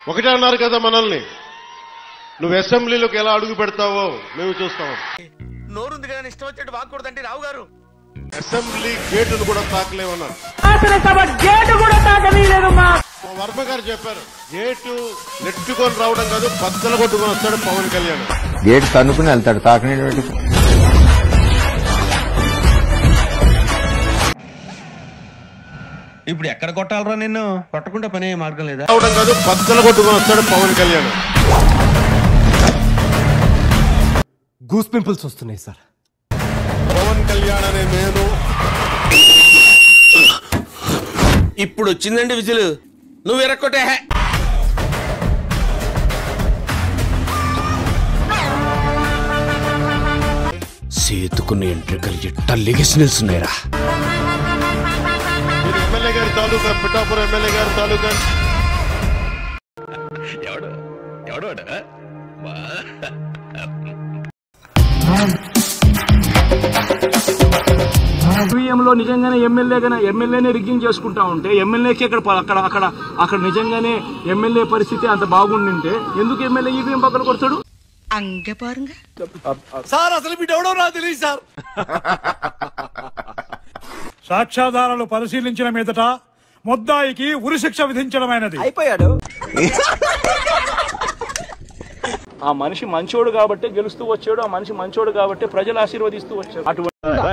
ఒకటే అన్నారు కదా మనల్ని నువ్వు అసెంబ్లీలోకి ఎలా అడుగు పెడతావో మేము చూస్తాం నోరుంది కదా ఇష్టం వచ్చినట్టు వాక్కూడదండి రావు గారు అసెంబ్లీ గేటును కూడా తాకలేమన్నారు శాసనసభ గేటు కూడా తాకనీయలేదు మా మా వర్మ గారు చెప్పారు గేటు నెట్టుకొని రావడం కాదు బద్దలు కొట్టుకొని వస్తాడు పవన్ కళ్యాణ్ గేట్ తన్నుకుని వెళ్తాడు తాకనీ ఇప్పుడు ఎక్కడ కొట్టాలరా నిన్ను కొట్టకుండా పనే మార్గం లేదా రావడం కాదు బద్దలు కొట్టుకొని వస్తాడు పవన్ కళ్యాణ్ గూస్ పింపుల్స్ వస్తున్నాయి సార్ పవన్ కళ్యాణ్ అనే నేను ఇప్పుడు వచ్చిందండి విజులు నువ్వు ఎరక్కొట్టే సేతుకున్న ఎంట్రికలు ఎట్ట లెగసి నిల్చున్నాయిరా మీరు ఎమ్మెల్యే గారి తాలూకా పిఠాపురం ఎమ్మెల్యే గారి తాలూకా ఎవడు ఎవడు లో నిజంగానే ఎమ్మెల్యేగానే ఎమ్మెల్యేనే రిగ్గింగ్ చేసుకుంటా ఉంటే ఎమ్మెల్యేకి అక్కడ ప- అక్కడ అక్కడ అక్కడ నిజంగానే ఎమ్మెల్యే పరిస్థితి అంత బాగుండింటే ఎందుకు ఎమ్మెల్యే ఈవీఎం పక్కన కొడతాడు அங்க பாருங்க సార్ అసలు మీ ఎవడో నాకు తెలియదు సార్ సాక్ష్యాధారాలు పరిశీలించిన మీదట ముద్దాయికి ఉరిశిక్ష విధించడమైనది ఆ మనిషి మంచోడు కాబట్టి గెలుస్తూ వచ్చాడు ఆ మనిషి మంచోడు కాబట్టి ప్రజలు ఆశీర్వదిస్తూ వచ్చాడు అటువంటి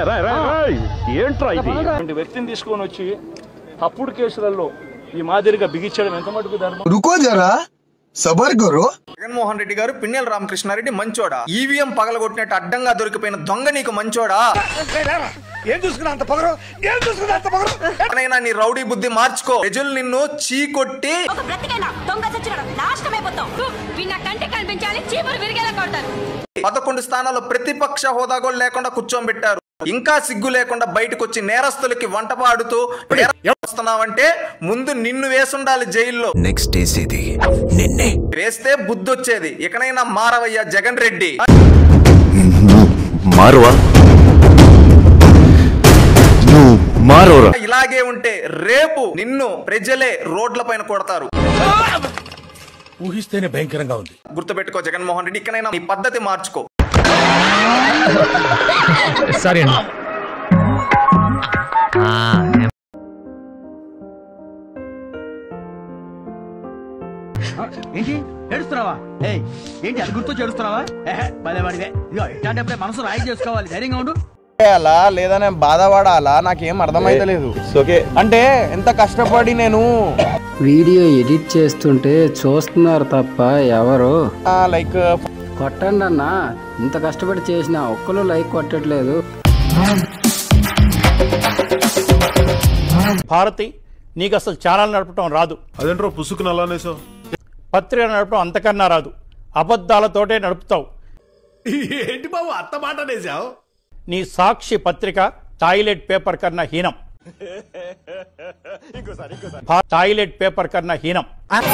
అటువంటి వ్యక్తిని తీసుకొని వచ్చి తప్పుడు కేసులలో ఈ మాదిరిగా బిగించడం ఎంత మటుకు ధర్మం रुको जरा सबर करो జగన్మోహన్ రెడ్డి గారు పిన్నెల రామకృష్ణారెడ్డి మంచోడా ఈవీఎం పగలగొట్టినట్టు అడ్డంగా దొరికిపోయిన దొంగ నీకు మంచోడా ఏం చూసుకున్నా అంత పగరు ఏం చూసుకున్నా అంత పగరు ఎక్కడైనా నీ రౌడీ బుద్ధి మార్చుకో ప్రజలు నిన్ను చీకొట్టి ఒక బ్రతికైనా దొంగ చచ్చినాడు నాశనం అయిపోతాం వీళ్ళ కంటి కనిపించాలి చీపురు విరిగేలా కొడతారు పదకొండు స్థానాల్లో ప్రతిపక్ష హోదా కూడా లేకుండా కూర్చోబెట్టారు ఇంకా సిగ్గు లేకుండా బయటకు వచ్చి నేరస్తులకి వంట పాడుతూ వస్తున్నావంటే ముందు నిన్ను వేసుండాలి జైల్లో నెక్స్ట్ వేసేది నిన్నే వేస్తే బుద్ధి వచ్చేది ఇకనైనా మారవయ్యా జగన్ రెడ్డి మారువా నువ్వు మారువరా ఇలాగే ఉంటే రేపు నిన్ను ప్రజలే రోడ్ల పైన కొడతారు ఊహిస్తేనే భయంకరంగా ఉంది గుర్తుపెట్టుకో జగన్మోహన్ రెడ్డి ఇకనైనా నీ పద్ధతి మార్చుకో ఏంటి ఏడుస్తున్నావా ఏయ్ ఏంటి అది గుర్తు చేడుస్తున్నావా పదే వాడివే ఇదిగో ఇట్లాంటప్పుడే మనసు రాయి చేసుకోవాలి ధైర్యంగా ఉండు అలా లేదా నేను బాధపడాలా నాకేం అర్థమైతలేదు అంటే ఎంత కష్టపడి నేను వీడియో ఎడిట్ చేస్తుంటే చూస్తున్నారు తప్ప ఎవరు లైక్ కొట్టండి అన్న ఇంత కష్టపడి చేసిన ఒక్కరు లైక్ కొట్టట్లేదు భారతి నీకు అసలు ఛానల్ నడపటం రాదు అదేంట్రో పుసుకుని అలానేసో పత్రిక నడపడం అంతకన్నా రాదు అబద్ధాలతోటే నడుపుతావు ఏంటి బాబు అత్త మాట అనేసావు నీ సాక్షి పత్రిక టాయిలెట్ పేపర్ కన్నా హీనం భా- టాయిలెట్ పేపర్ కన్నా హీనం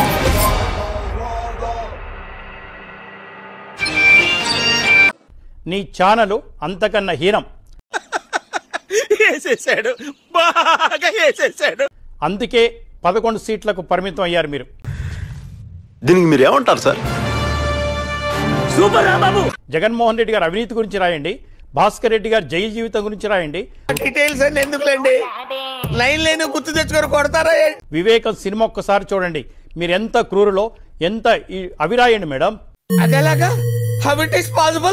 నీ ఛానలు అంతకన్నా హీనం వేసేసాడు బాగా వేసేసాడు అందుకే పదకొండు సీట్లకు పరిమితం అయ్యారు మీరు దీనికి మీరు ఏమంటారు సార్ జగన్మోహన్ రెడ్డి గారు అవినీతి గురించి రాయండి భాస్కర్ రెడ్డి గారు జైలు జీవితం గురించి రాయండి డీటెయిల్స్ అన్ని ఎందుకులేండి లైన్ లేని గుర్తు తెచ్చుకొని కొడతారా ఏంటి? వివేకం సినిమా ఒక్కసారి చూడండి మీరు ఎంత క్రూరులో ఎంత ఈ అవి రాయండి మేడం అదేలాగా హౌ ఇట్ ఇస్ పాసిబుల్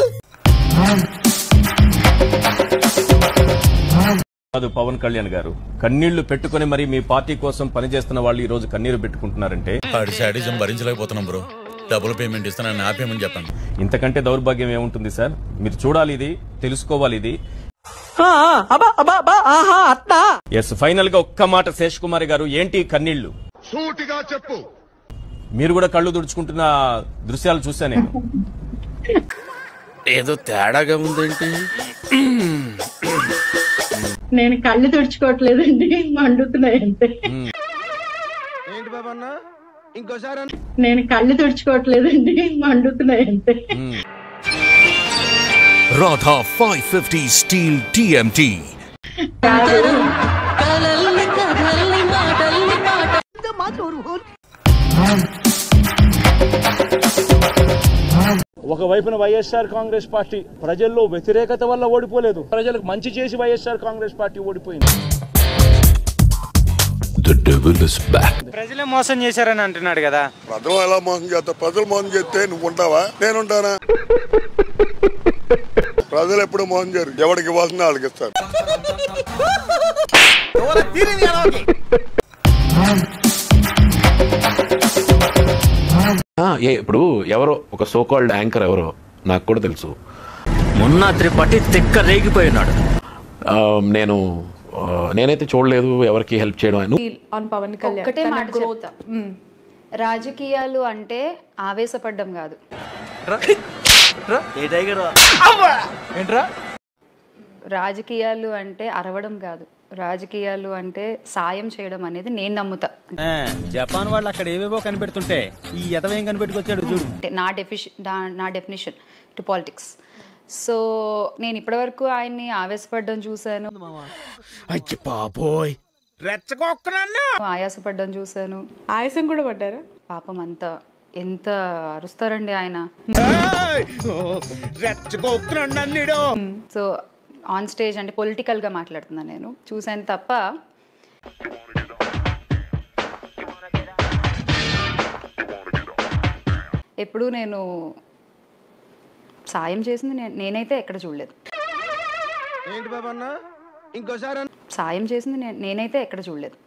కాదు పవన్ కళ్యాణ్ గారు కన్నీళ్లు పెట్టుకుని మరి మీ పార్టీ కోసం పనిచేస్తున్న వాళ్ళు ఈ రోజు కన్నీరు పెట్టుకుంటున్నారంటే ఆడి శాడిజం భరించలేకపోతున్నాం బ్రో డబుల్ పేమెంట్ ఇస్తానని ఆపేయమని చెప్పండి ఇంతకంటే దౌర్భాగ్యం ఏముంటుంది సార్ మీరు చూడాలి ఇది తెలుసుకోవాలి ఇది ఎస్ ఫైనల్ గా ఒక్క మాట శేష్ కుమార్ గారు ఏంటి ఈ కన్నీళ్లు సూటిగా చెప్పు మీరు కూడా కళ్ళు తుడుచుకుంటున్న దృశ్యాలు చూసా నేను ఏదో తేడాగా ఉందేంటి నేను కళ్ళు తుడుచుకోవట్లేదండి మండుతున్నాయి అంతే ఏంటి బాబా అన్న ఇంకోసారి అన్న. నేను కళ్ళు తుడుచుకోవట్లేదండి మండుతున్నాయి అంతే Radha five fifty steel TMT మాటల్ని మాటల్ని మాట ఒకవైపున వైఎస్ఆర్ కాంగ్రెస్ పార్టీ ప్రజల్లో వ్యతిరేకత వల్ల ఓడిపోలేదు ప్రజలకు మంచి చేసి వైఎస్ఆర్ కాంగ్రెస్ పార్టీ ఓడిపోయింది ప్రజలే మోసం చేశారని అంటున్నాడు కదా ప్రజలు ఎలా మోసం చేస్తారు ప్రజలు మోసం చేస్తే నువ్వు ఉంటావా నేనుంటానా ప్రజలు ఎప్పుడు మోసం చేయరు ఎవరికి ఇవ్వాల్సిన వాళ్ళకి ఇస్తారు ఏ ఇప్పుడు ఎవరో ఒక సోకాల్డ్ యాంకర్ ఎవరో నాకు కూడా తెలుసు మొన్న త్రిపాఠి తిక్క రేగిపోయినాడు నేను ఆ, నేనైతే చూడలేదు ఎవరికి హెల్ప్ చేయడం అని ఆన్ పవన్ కళ్యాణ్ ఒక్కటే తన మాట growth. చెప్తా. రాజకీయాలు అంటే ఆవేశపడ్డం కాదు ఏంట్రా రాజకీయాలు అంటే అరవడం కాదు రాజకీయాలు అంటే సాయం చేయడం అనేది నేను నమ్ముతా జపాన్ వాళ్ళు అక్కడ ఏవేవో కనిపెడుతుంటే ఈ ఎదవేం కనిపెట్టుకొచ్చాడు చూడు అంటే నా డెఫిష నా డెఫినేషన్ టు పాలిటిక్స్ సో నేను ఇప్పటివరకు ఆయన్ని ఆవేశపడ్డం చూశాను అచ్చి బాబోయ్ రెచ్చగొక్కనన్నా ఆయాసపడ్డం చూశాను ఆయాసం కూడా పడ్డారా పాపం అంత ఎంత అరుస్తారండి ఆయన రెచ్చగొక్కనన్నీడు సో ఆన్ స్టేజ్ అంటే పొలిటికల్గా మాట్లాడుతున్నాను నేను చూశాను తప్ప ఎప్పుడూ నేను సాయం చేసింది నే- నేనైతే ఎక్కడ చూడలేదు ఏంటి బాబా అన్న ఇంకోసారి సాయం చేసింది నే- నేనైతే ఎక్కడ చూడలేదు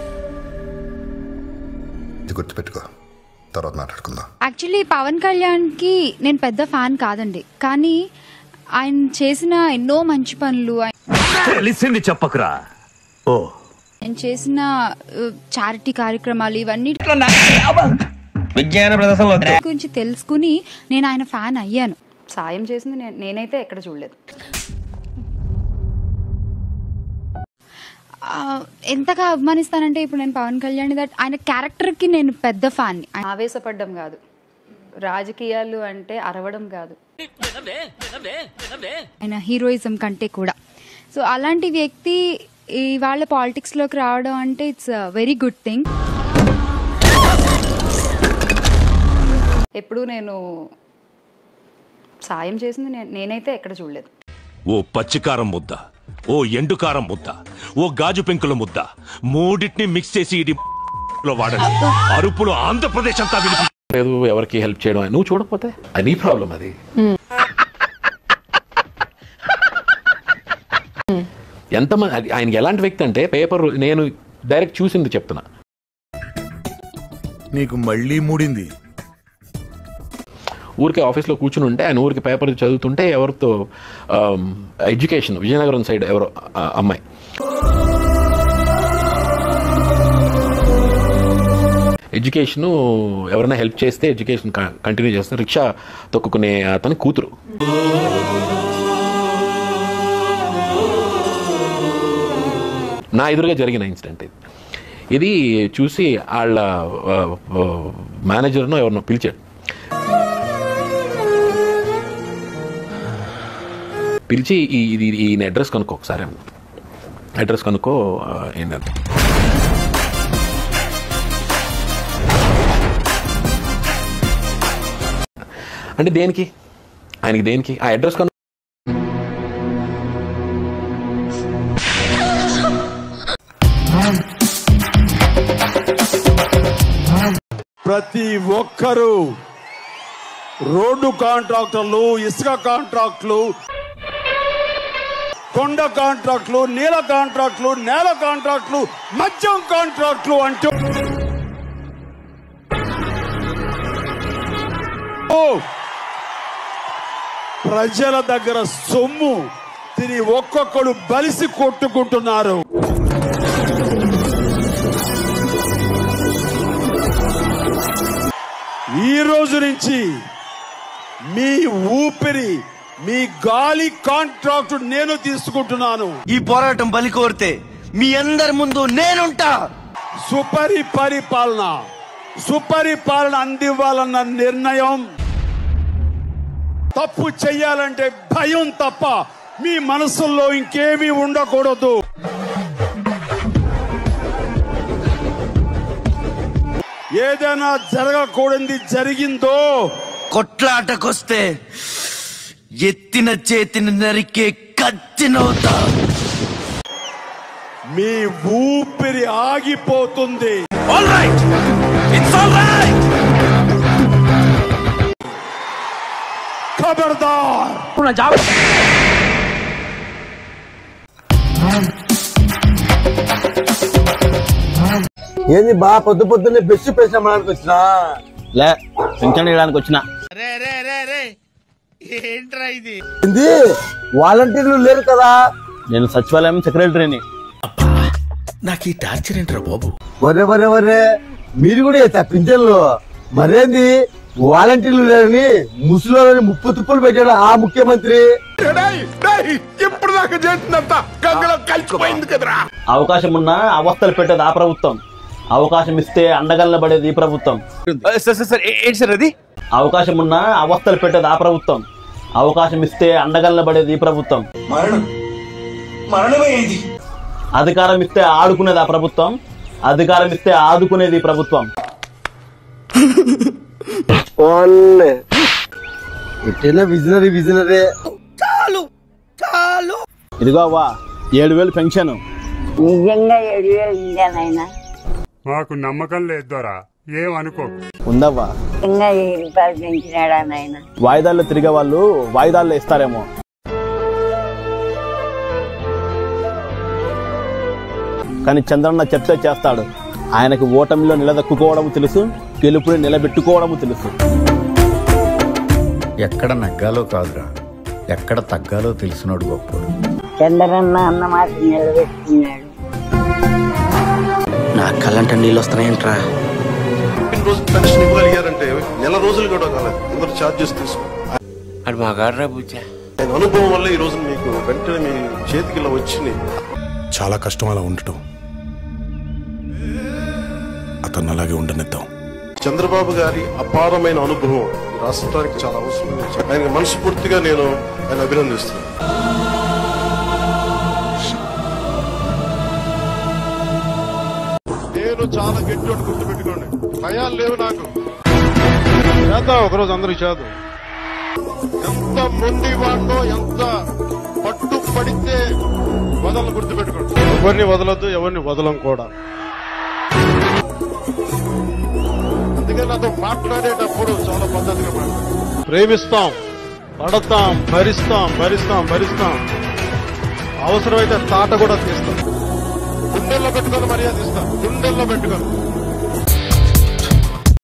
ఇది గుర్తుపెట్టుకో తర్వాత మాట్లాడుకుందాం యాక్చువల్లీ పవన్ కళ్యాణ్కి నేను పెద్ద ఫ్యాన్ కాదండి కానీ ఆయన చేసిన ఎన్నో మంచి పనులు ఆయన తెలిసింది చెప్పకురా ఓ ఆయన చేసిన చారిటీ కార్యక్రమాలు ఇవన్నీ విజ్ఞాన ప్రదర్శనలో గురించి తెలుసుకుని నేను ఆయన ఫ్యాన్ అయ్యాను సాయం చేసింది నే- నేనైతే ఎక్కడ చూడలేదు ఆ, ఎంతగా అభిమానిస్తానంటే ఇప్పుడు నేను పవన్ కళ్యాణ్ దట్ ఆయన క్యారెక్టర్కి నేను పెద్ద ఫ్యాన్ ఆవేశపడ్డం కాదు రాజకీయాలు అంటే అరవడం కాదు ఆయన హీరోయిజం కంటే కూడా సో అలాంటి వ్యక్తి ఇవాళ పాలిటిక్స్లోకి రావడం అంటే ఇట్స్ వెరీ గుడ్ థింగ్ ఎప్పుడూ నేను సాయం చేసింది నే- నేనైతే ఎక్కడ చూడలేదు ఓ పచ్చికారం ముద్ద ఓ ఎండుకారం ముద్ద ఓ గాజు పెంకుల ముద్ద మూడింటిని మిక్స్ చేసి ఇది లో వాడండి అరుపులు ఆంధ్రప్రదేశ్ అంతా వినిపి లేదు ఎవరికి హెల్ప్ చేయడం అని నువ్వు చూడకపోతే అది నీ ప్రాబ్లం అది ఎంతమంది అది ఆయనకి ఎలాంటి వ్యక్తి అంటే పేపర్ నేను డైరెక్ట్ చూసింది చెప్తున్నా నీకు మళ్ళీ మూడింది ఊరికే ఆఫీస్లో కూర్చుని ఉంటే ఆయన ఊరికి పేపర్ చదువుతుంటే ఎవరితో ఎడ్యుకేషన్ విజయనగరం సైడ్ ఎవరో ఆ, అమ్మాయి ఎడ్యుకేషన్ ఎవరైనా హెల్ప్ చేస్తే ఎడ్యుకేషన్ కంటిన్యూ చేస్తే రిక్షా తొక్కుకునే అతని కూతురు నా ఎదురుగా జరిగిన ఇన్సిడెంట్ ఇది ఇది చూసి వాళ్ళ మేనేజర్ను ఎవరినో పిలిచాడు పిలిచి ఈ ఇది ఈయన అడ్రస్ కనుక్కో ఒకసారి అడ్రస్ కనుక్కో ఆ, ఏంటంటే అంటే దేనికి ఆయనకి దేనికి ఆ అడ్రస్ కను ప్రతి ఒక్కరూ రోడ్డు కాంట్రాక్టర్లు ఇసుక కాంట్రాక్టులు కొండ కాంట్రాక్టులు నీల కాంట్రాక్టులు నేల కాంట్రాక్టులు మద్యం కాంట్రాక్టులు అంటూ ఓ! ప్రజల దగ్గర సొమ్ము తిని ఒక్కొక్కడు బలిసి కొట్టుకుంటున్నారు ఈ రోజు నుంచి మీ ఊపిరి మీ గాలి కాంట్రాక్ట్ నేను తీసుకుంటున్నాను ఈ పోరాటం బలి కోరితే మీ అందరి ముందు నేనుంటా సుపరి పరిపాలన సుపరిపాలన అందివ్వాలన్న నిర్ణయం తప్పు చెయ్యాలంటే భయం తప్ప మీ మనసుల్లో ఇంకేమీ ఉండకూడదు ఏదైనా జరగకూడదు జరిగిందో కొట్లాటకొస్తే ఎత్తిన చేతిని నరికే కత్తినవుతా మీ ఊపిరి ఆగిపోతుంది ఖబర్దార్ ఏంది బా పొద్దు పొద్దున్నే బెస్ట్ పేసి అమ్మడానికి వచ్చినా లే పింఛన్ ఇవ్వడానికి వచ్చిన ఏంట్రా ఇది ఏంది వాలంటీర్లు లేరు కదా నేను సచివాలయం సెక్రటరీని నాకు ఈ టార్చర్ ఏంట్రా బాబు వరే వరే వరే మీరు కూడా చేస్తా పింఛన్లు మరేంది వాలంటీర్లు లేరని ముసలిని ముప్పు తుప్పులు పెట్టాడు ఆ ముఖ్యమంత్రి ఇప్పుడు దాకా చేసినంత గంగలో కలిసిపోయింది కదరా అవకాశం ఉన్నా అవస్థలు పెట్టేది ఆ ప్రభుత్వం అవకాశం ఇస్తే అండగల్ల పడేది ఈ ప్రభుత్వం ఏంటి సార్ అది అవకాశం ఉన్నా అవస్థలు పెట్టేది ఆ ప్రభుత్వం అవకాశం ఇస్తే అండగల్ల పడేది ఈ ప్రభుత్వం మరణం మరణమే ఇది అధికారం ఇస్తే ఆడుకునేది ఆ ప్రభుత్వం అధికారం ఇస్తే ఆదుకునేది ఈ ప్రభుత్వం ఎట్టైనా విజనరీ విజనరీ చాలు చాలు ఇదిగో అవ్వా ఏడు వేలు పెన్షన్ నిజంగా ఏడు వేలు ఉందేనైనా మాకు నమ్మకం లేదు దొరా ఏమనుకోకు ఉందవ్వా ఇంకా వెయ్యి రూపాయలు పెంచినాడా నాయన వాయిదాల్లో తిరిగే వాళ్ళు వాయిదాల్లో ఇస్తారేమో కానీ చంద్రన్న చెప్తే చేస్తాడు ఆయనకి ఓటమిలో నిలదొక్కుకోవడం తెలుసు గెలుపుని నిలబెట్టుకోవడం తెలుసు ఎక్కడ నగ్గాలో కాదురా ఎక్కడ తగ్గాలో తెలిసినోడు గొప్పడు చంద్రన్న అన్న మాట నిలబెట్టుకున్నాడు నా కళ్ళంట నీళ్ళు వస్తున్నాయంట్రా రోజు పెన్షన్ ఇవ్వగలిగారంటే నెల రోజులు కూడా కాలేదు అందరూ ఛార్జెస్ తీసుకో అది మా గాడ్రా బుజ్జా నేను అనుభవం వల్ల ఈ రోజు మీకు వెంటనే మీ చేతికి ఇలా వచ్చినాయి చాలా కష్టం అలా ఉండటం అతను అలాగే ఉండనిద్దాం చంద్రబాబు గారి అపారమైన అనుభవం ఈ రాష్ట్రానికి చాలా అవసరం ఆయన మనస్ఫూర్తిగా నేను ఆయన అభినందిస్తున్నాను నేను చాలా గట్టి గుర్తు పెట్టుకోండి భయాలు లేవు నాకు చేద్దాం ఒకరోజు అందరూ చేద్దాం ఎంత మొండి వాడినో ఎంత పట్టు పడితే వదలను గుర్తు పెట్టుకోండి ఎవరిని వదలొద్దు ఎవరిని వదలం కూడా అందుకే నాతో మాట్లాడేటప్పుడు చాలా పద్ధతిగా మాట్లాడు ప్రేమిస్తాం పడతాం భరిస్తాం భరిస్తాం భరిస్తాం అవసరమైతే తాట కూడా తీస్తాం గుండెల్లో పెట్టుకొని మర్యాద ఇస్తాం గుండెల్లో పెట్టుకొని